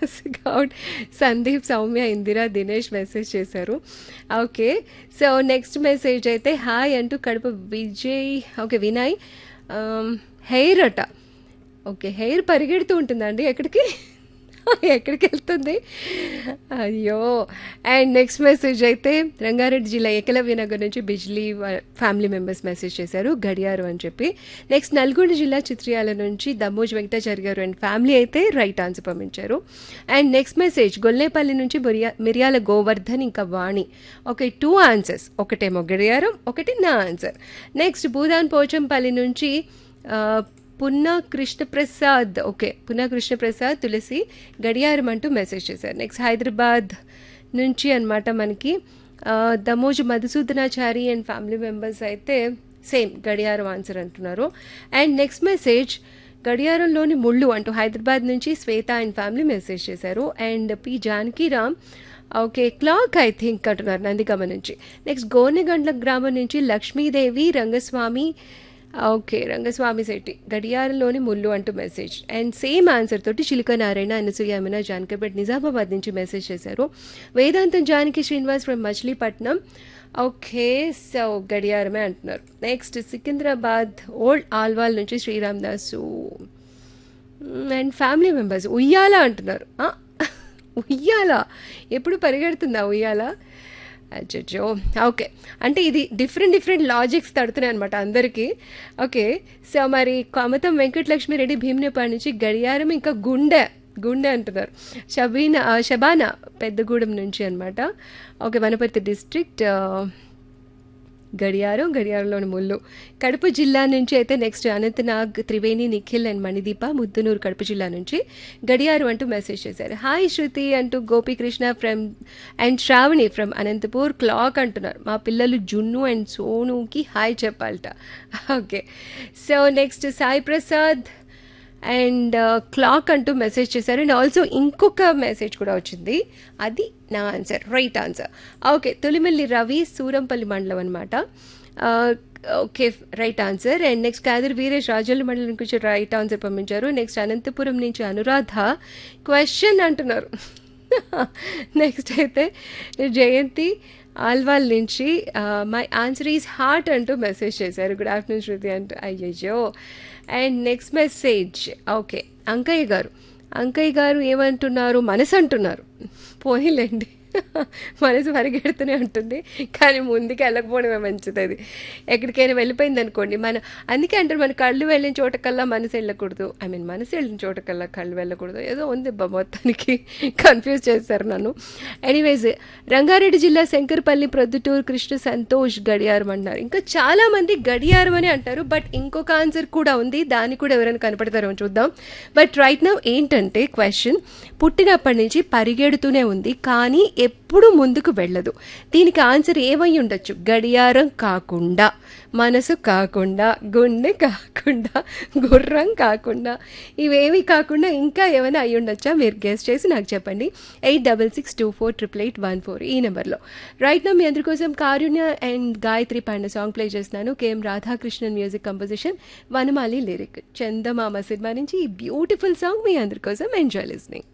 Goud Sandeep Soumya Indira Dinesh message చేశారు okay so next message అయితే hi అంటూ కడప విజయ్ ఓకే వినయ్ హెయిర్ అట ఓకే హెయిర్ పరిగెడుతూ ఉంటుందండి ఎక్కడికి ఎక్కడికి వెళ్తుంది అయ్యో అండ్ నెక్స్ట్ మెసేజ్ అయితే రంగారెడ్డి జిల్లా ఏకలవ్య నగర్ నుంచి బిజ్లీ ఫ్యామిలీ మెంబర్స్ మెసేజ్ చేశారు గడియారు అని చెప్పి నెక్స్ట్ నల్గొండ జిల్లా చిత్రియాల నుంచి దమ్మోజ్ వెంకటాచారి గారు అండ్ ఫ్యామిలీ అయితే రైట్ ఆన్సర్ పంపించారు అండ్ నెక్స్ట్ మెసేజ్ గొల్లేపల్లి నుంచి మిరియా మిరియాల గోవర్ధన్ ఇంకా వాణి ఓకే టూ ఆన్సర్స్ ఒకటేమో గడియారం ఒకటి నా ఆన్సర్ నెక్స్ట్ భూదాన్ పోచంపల్లి నుంచి ఆ, పున్నా కృష్ణప్రసాద్ ఓకే పున్నా కృష్ణప్రసాద్ తులసి గడియారం అంటూ మెసేజ్ చేశారు నెక్స్ట్ హైదరాబాద్ నుంచి అన్నమాట మనకి ఆ, Damoju Madhusudanachari and family members అయితే సేమ్ గడియారం ఆన్సర్ అంటున్నారు అండ్ నెక్స్ట్ మెసేజ్ గడియారంలోని ముళ్ళు అంటూ హైదరాబాద్ నుంచి శ్వేత అండ్ ఫ్యామిలీ మెసేజ్ చేశారు and P Janakiram okay clock I think అంటున్నారు నందిగమ నుంచి నెక్స్ట్ గోనెగండ్ల గ్రామం నుంచి లక్ష్మీదేవి రంగస్వామి ఓకే రంగస్వామి శెట్టి గడియారంలోని ముళ్ళు అంటూ మెసేజ్ అండ్ సేమ్ ఆన్సర్ తోటి చిలుక నారాయణ అనసూయ యమున జానకపేట్ నిజామాబాద్ నుంచి మెసేజ్ చేశారు Vedantam Janaki Srinivas from Machilipatnam okay so గడియారమే అంటున్నారు నెక్స్ట్ సికింద్రాబాద్ ఓల్డ్ ఆల్వాల్ నుంచి Sriram Dasu and family members ఉయ్యాల అంటున్నారు ఆ, ఉయ్యాల ఎప్పుడు పరిగెడుతుందా ఉయ్యాల అచ్చో ఓకే అంటే ఇది డిఫరెంట్ డిఫరెంట్ లాజిక్స్ తడుతున్నాయి అనమాట అందరికీ ఓకే సో మరి కమతం వెంకటలక్ష్మి రెడ్డి భీమ్నేపాడు నుంచి గడియారం ఇంకా గుండె గుండె అంటున్నారు షబీనా ఆ, షబానా పెద్దగూడెం నుంచి అనమాట ఓకే వనపర్తి డిస్ట్రిక్ట్ గడియారం గడియారంలోని ముళ్ళు కడప జిల్లా నుంచి అయితే నెక్స్ట్ అనంతనాగ్ త్రివేణి నిఖిల్ అండ్ మణిదీప ముద్దునూరు కడప జిల్లా నుంచి గడియారం అంటూ మెసేజ్ చేశారు హాయ్ శృతి అంటూ Gopikrishna from and Sravani from Anantapur clock అంటున్నారు మా పిల్లలు జున్ను అండ్ సోనుకి హాయ్ చెప్పాలట okay so next Sai Prasad and clock అంటూ మెసేజ్ చేశారు అండ్ ఆల్సో ఇంకొక మెసేజ్ కూడా వచ్చింది అది నా answer right answer okay Tolimalli Ravi Surampalli మండలం అనమాట okay right answer and next Khader Veeresh Razole మండలం నుంచి రైట్ ఆన్సర్ పంపించారు నెక్స్ట్ అనంతపురం నుంచి అనురాధ క్వశ్చన్ అంటున్నారు నెక్స్ట్ అయితే జయంతి ఆల్వాల్ నుంచి మై ఆన్సర్ ఈజ్ హార్ట్ అంటూ మెసేజ్ చేశారు గుడ్ ఆఫ్టర్నూన్ శృతి అంటూ అయ్యయ్యో and next message okay Ankaiah గారు అంకయ్య గారు ఏమంటున్నారు మనసు అంటున్నారు పోనీలేండి మనసు పరిగెడుతూనే ఉంటుంది కానీ ముందుకు వెళ్ళకపోవడమే మంచిది అది ఎక్కడికైనా వెళ్ళిపోయింది అనుకోండి మన అందుకే అంటారు మన కళ్ళు వెళ్ళిన చోటకల్లా మనసు వెళ్ళకూడదు ఐ మీన్ మనసు వెళ్ళిన చోటకల్లా కళ్ళు వెళ్ళకూడదు ఏదో ఉంది బా మొత్తానికి కన్ఫ్యూజ్ చేశారు నన్ను ఎనీవేస్ రంగారెడ్డి జిల్లా శంకర్పల్లి ప్రొద్దుటూరు కృష్ణ సంతోష్ గడియారం అంటున్నారు ఇంకా చాలా మంది గడియారం అని అంటారు బట్ ఇంకొక ఆన్సర్ కూడా ఉంది దాన్ని కూడా ఎవరైనా కనపడతారో చూద్దాం బట్ రైట్ నౌ ఏంటంటే క్వశ్చన్ పుట్టినప్పటి నుంచి పరిగెడుతూనే ఉంది కానీ ఎప్పుడు ముందుకు వెళ్ళదు దీనికి ఆన్సర్ ఏమై ఉండొచ్చు గడియారం కాకుండా మనసు కాకుండా గుండె కాకుండా గుర్రం కాకుండా ఇవేవి కాకుండా ఇంకా ఏమైనా అయి ఉండొచ్చా మీరు గెస్ట్ చేసి నాకు చెప్పండి eight double six two four triple eight one four ఈ నెంబర్లో రైట్ నా మీ అందరి కోసం Karunya and Gayatri Panda song play చేస్తున్నాను KM Radhakrishnan music composition Vanamali lyric Chandamama cinema నుంచి ఈ బ్యూటిఫుల్ సాంగ్ మీ అందరి కోసం ఎంజాయ్ లిస్నింగ్